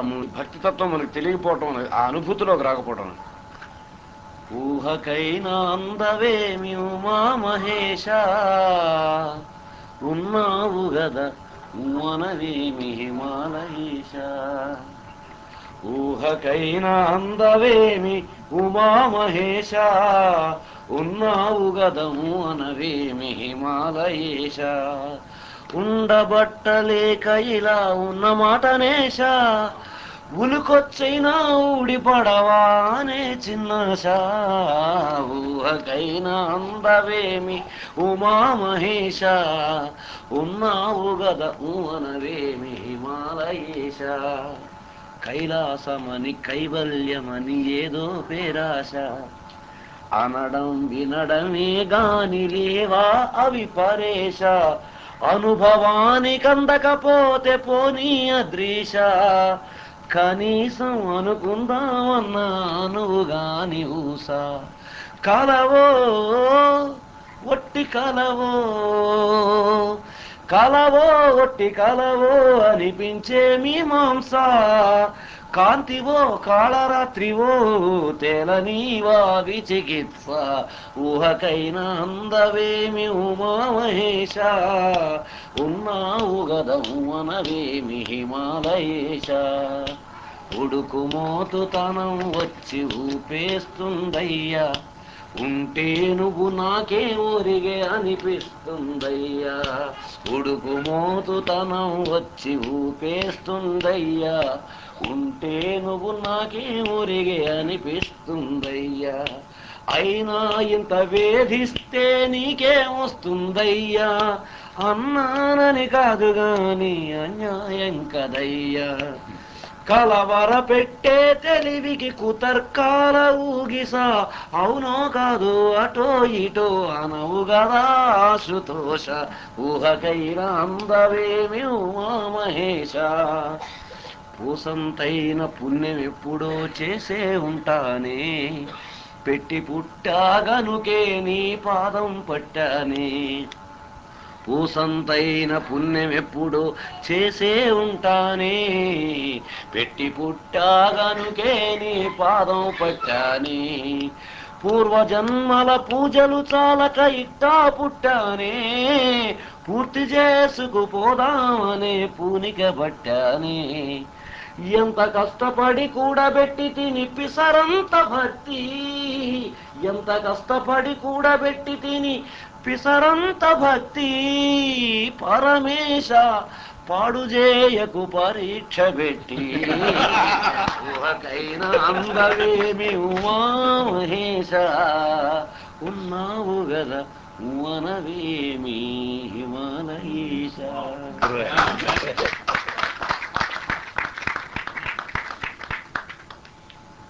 ము- భక్తి తత్వం మనకు తెలియకపోవటం అనేది, ఆ అనుభూతిలోకి రాకపోవటం అనేది. ఊహకైనా అందవేమి ఉమా మహేశ ఉన్నావు గదా మనవేమి హిమాలయేశ ఊహకైనా అందవేమి ఉమా మహేశ ఉన్నావు గదము అనవేమి హిమాలయేశ ఉండబట్టలేక ఇలా ఉన్న మాటనేశ ఉలుకొచ్చైనా ఊడిపడవానే చిన్నశా ఊహకైనా అందవేమి ఉమా మహేశ ఉన్నావు గద ఊనవేమి హిమాలయేశ కైలాసమని కైవల్యమని ఏదో పేరాశ అనడం వినడమే గాని లేవా అవి పరేశ అనుభవానికి అందకపోతే పోనీ అద్రీష కనీసం అనుకుందామన్నా నువ్వు గాని ఊసా కలవో ఒట్టి కలవో కలవో ఒట్టి కలవో అనిపించే మీమాంస కాంతివో కాళరాత్రివో తేలనీవా విచికిత్స ఊహకైనా అందవేమి ఉమా మహేశ ఉన్నావు గదవు అనవేమి హిమాలయేశ ఉడుకు మోతుతనం వచ్చి ఊపేస్తుందయ్యా ఉంటే నువ్వు నాకే ఊరిగే అనిపిస్తుందయ్యా ఉడుకు మోతుతనం వచ్చి ఊపేస్తుందయ్యా ఉంటే నువ్వు నాకే ఊరిగే అనిపిస్తుందయ్యా అయినా ఇంత వేధిస్తే నీకేమొస్తుందయ్యా అన్నానని కాదు గాని అన్యాయం కదయ్యా కలవర పెట్టే తెలివికి కుతర్కాల ఊగిసా అవునో కాదు అటో ఇటో అనవు గదా శుతోష ఊహకైనా అందవేమి ఉమా మహేశ పూసంతైన పుణ్యం ఎప్పుడో చేసే ఉంటానే పెట్టి పుట్టాగనుకే నీ పాదం పట్టానే పూసంతైన పుణ్యం ఎప్పుడో చేసే ఉంటానే పెట్టి పుట్టాగనుకే నీ పాదం పట్టానే పూర్వజన్మల పూజలు చాలక ఇట్టా పుట్టానే పూర్తి చేసుకుపోదామనే పూనిక పట్టానే ఎంత కష్టపడి కూడబెట్టి తిని పిసరంత భక్తి ఎంత కష్టపడి కూడబెట్టి తిని పిసరంత భక్తి పరమేశ పాడు చేయకు పరీక్ష పెట్టి ఊహకైనా అందవేమి ఉమా మహేశ ఉన్నావు గదా మనవేమి హిమాలయేశ